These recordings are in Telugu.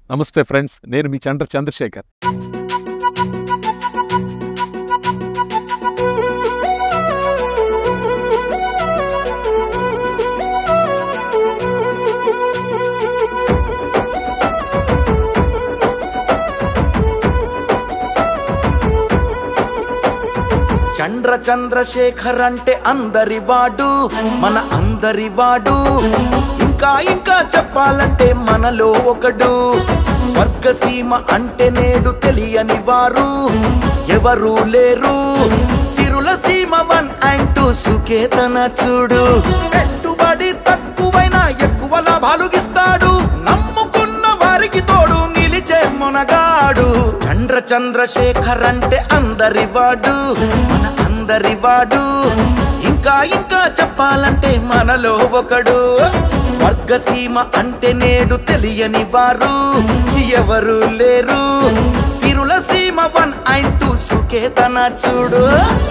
నమస్తే ఫ్రెండ్స్ నేను మీ చంద్ర చంద్రశేఖర్ చంద్ర చంద్రశేఖర్ అంటే అందరి వాడు మన అందరి వాడు ఇంకా ఇంకా చెప్పాలంటే మనలో ఒకడు స్వర్గసీమ అంటే నేడు తెలియని వారు ఎవరు లేరు సిరుల సీమ వన్ అండ్ టూ సుకేతన చూడు పెట్టుబడి తక్కువైనా ఎక్కువ లాభాలు ఇస్తాడు నమ్ముకున్న వారికి తోడు నిలిచే మునగాడు చంద్ర చంద్రశేఖర్ అంటే అందరి వాడు మన అందరి వాడు ఇంకా ఇంకా చెప్పాలంటే మనలో ఒకడు స్వర్గసీమ అంటే నేడు తెలియని వారు ఎవరు లేరు సిరుల సీమ వన్ అండ్ టూ సుకేతన చూడు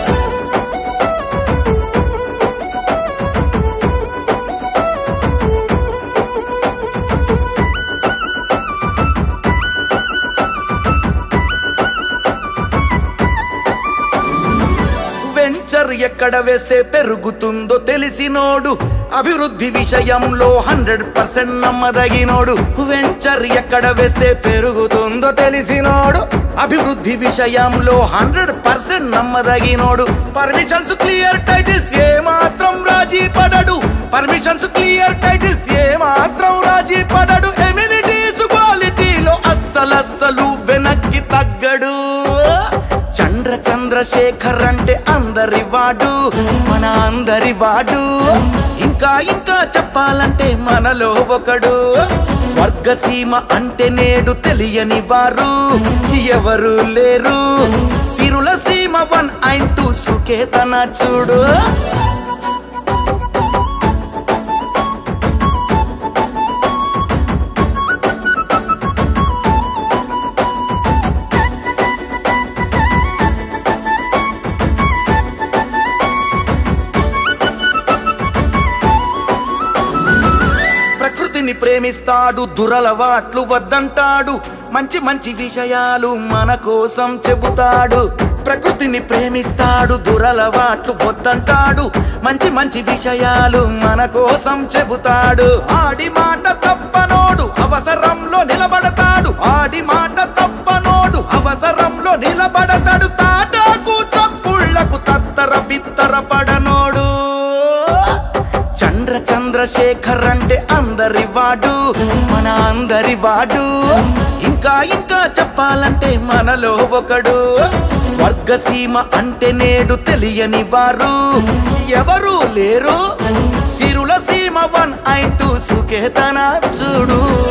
వెంచర్ ఎక్కడ వేస్తే పెరుగుతుందో తెలిసినోడు అభివృద్ధి విషయంలో హండ్రెడ్ పర్సెంట్ నమ్మదగినోడు వెంచర్ ఎక్కడ వేస్తే పెరుగుతుందో తెలిసినోడు అభివృద్ధి విషయంలో హండ్రెడ్ పర్సెంట్ నమ్మదగినోడు పర్మిషన్స్ క్లియర్ టైటిల్స్ ఏ మాత్రం రాజీ పడడు పర్మిషన్స్ క్లియర్ టైటిల్స్ ఏ మాత్రం రాజీ పడడు ఎమ్యూనిటీస్ క్వాలిటీలో అస్సలస్సలు వెనక్కి తగ్గడు చంద్ర చంద్రశేఖర్ అంటే అందరి వాడు మన అందరి వాడు ఇంకా ఇంకా చెప్పాలంటే మనలో ఒకడు స్వర్గసీమ అంటే నేడు తెలియని వారు ఎవరు లేరు సిరుల సీమ వన్ అండ్ టూ సుకేతన చూడు ప్రకృతిని ప్రేమిస్తాడు దురలవాట్లు వద్దంటాడు మంచి మంచి విషయాలు మన కోసం చెబుతాడు ప్రకృతిని ప్రేమిస్తాడు దురలవాట్లు వద్దంటాడు మంచి మంచి విషయాలు మన కోసం చెబుతాడు ఆడి మాట తప్పనోడు అవసరంలో నిలబడతాడు ఆడి మాట తప్పనోడు అవసరంలో నిలబడతాడు తాటాకు చప్పుళ్లకు తత్తర బిత్తర పడనోడు చంద్ర చంద్రశేఖర్ అంటే అందరి వాడు మన అందరి వాడు ఇంకా ఇంకా చెప్పాలంటే మనలో ఒకడు స్వర్గసీమ అంటే నేడు తెలియని వారు ఎవరు లేరు సిరుల సీమ వన్ అండ్ టూ సుకేతన చూడు